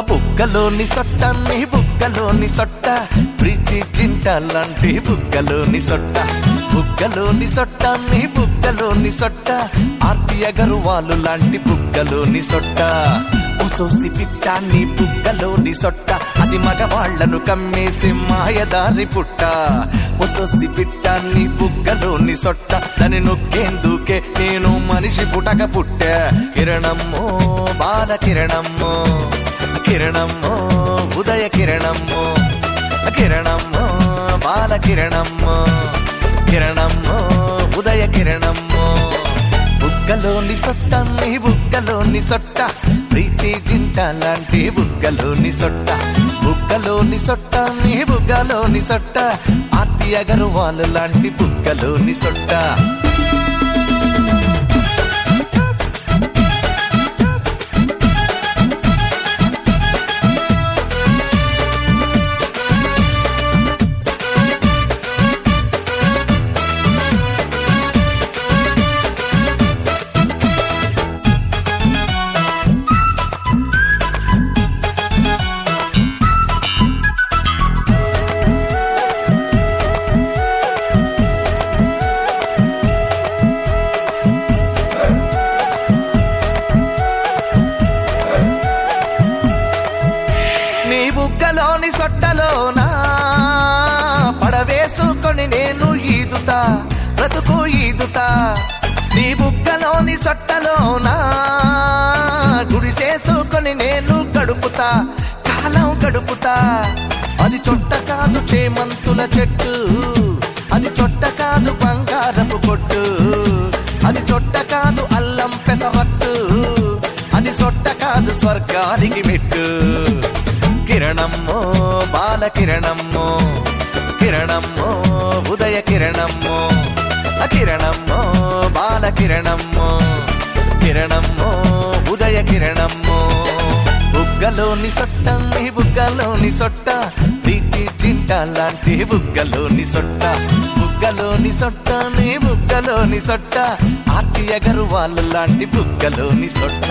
బుగ్గలోని సొట్ట నీ బుగ్గలోని సొట్ట ప్రీతి జింట లాంటి బుగ్గలోని సొట్ట బుగ్గలోని సొట్ట నీ బుగ్గలోని సొట్ట ఆర్తి అగరువాలు లాంటి బుగ్గలోని సొట్ట ఉసోసి పిట్ట నీ బుగ్గలోని సొట్ట అది మగవాళ్లను కమ్మేసి మాయదారి పుట్ట ఉసోసి పిట్ట నీ బుగ్గలోని సొట్ట దాని నొక్కేందుకే నేను మనిషి పుటక పుట్ట కిరణమ్మో బాల కిరణమ్మో కిరణమ్మో ఉదయ కిరణమ్మో కిరణమ్మో బాల కిరణమ్మో కిరణమ్మో ఉదయ కిరణమ్మో బుగ్గలోని సొట్ట నీ బుగ్గలోని సొట్ట ప్రీతి జింట లాంటి బుగ్గలోని సొట్ట బుగ్గలోని సొట్ట నీ బుగ్గలోని సొట్ట ఆర్తి అగర్వాల్ లాంటి బుగ్గలోని సొట్ట నీ బుగ్గలోని సొట్టలోనా పడవేసుకొని నేను ఈదుతా బ్రతుకు ఈదుతా నీ బుగ్గలోని సొట్టలోనా గుడి చేసుకొని నేను గడుపుతా కాలం గడుపుతా అది చొట్ట కాదు చేమంతుల చెట్టు అది చొట్ట కాదు బంగారపు కొట్టు అది చొట్ట కాదు అల్లం పెసరట్టు అది సొట్ట కాదు స్వర్గానికి మెట్టు కిరణమ్మో బాల కిరణమ్మో కిరణమ్మో ఉదయ కిరణమ్మో కిరణమ్మో బాల కిరణమ్మో కిరణమ్మో ఉదయ కిరణమ్మో బుగ్గలోని సొట్ట నీ బుగ్గలోని సొట్ట ప్రీతి జింట లాంటి బుగ్గలోని సొట్ట బుగ్గలోని సొట్ట నీ బుగ్గలోని సొట్ట ఆర్తి అగర్వాల్ లాంటి బుగ్గలోని సొట్ట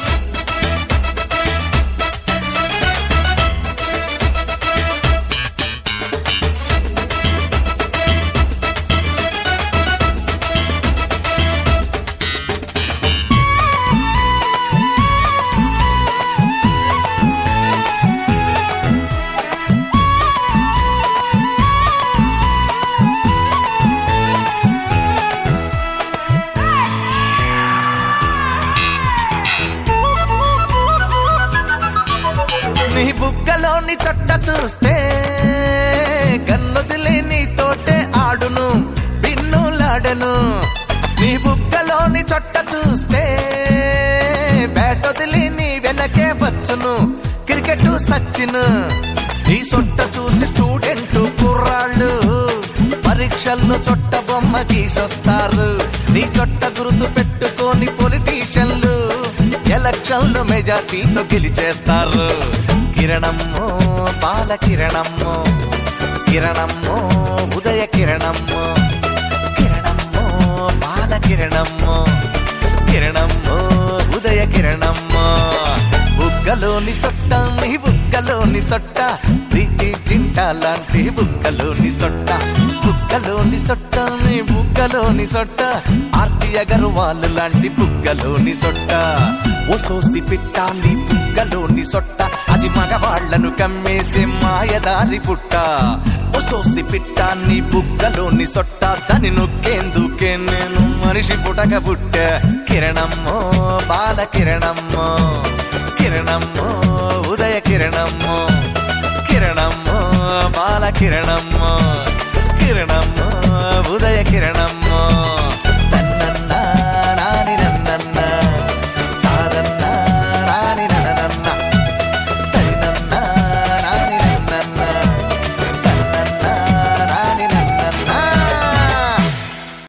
నీ బుగ్గలోని చొట్ట చూస్తే గన్నుదిలే నీ తోటే ఆడును బిన్నులాడను నీ బుగ్గలోని చొట్ట చూస్తే బ్యాటొదిలి నీ వెనకే వచ్చును క్రికెట్ సచ్చిను నీ సొట్ట చూసి స్టూడెంట్ కుర్రాళ్ళు పరీక్షల్లో చొట్ట బొమ్మ గీసొస్తారు నీ చొట్ట గుర్తు పెట్టుకొని పొలిటీషియన్లు ఎలక్షన్లు మెజార్టీతో గెలిచేస్తారు కిరణమ్మో బాల కిరణమ్మో కిరణమ్మో ఉదయ కిరణమ్మో కిరణమ్మో బాల కిరణమ్మో కిరణమ్మో ఉదయ కిరణమ్మో బుగ్గలోని సొట్ట నీ బుగ్గలోని సొట్ట ప్రీతి జింట లాంటి బుగ్గలోని సొట్ట బుగ్గలోని సొట్ట నీ బుగ్గలోని సొట్ట ఆర్తి అగర్వాల్ లాంటి బుగ్గలోని సొట్ట ఓసోసి పిట్ట నీ బుగ్గలోని సొట్ట అది మగవాళ్లను కమ్మేసే మాయదారి పుట్ట ఓసోసి పిట్ట నీ బుగ్గలోని సొట్ట దాని నొక్కేందుకే నేను మనిషి పుటక పుట్ట కిరణమ్మో బాల కిరణమ్మో కిరణమ్మో ఉదయ కిరణమ్మో కిరణమ్మో బాల కిరణమ్మో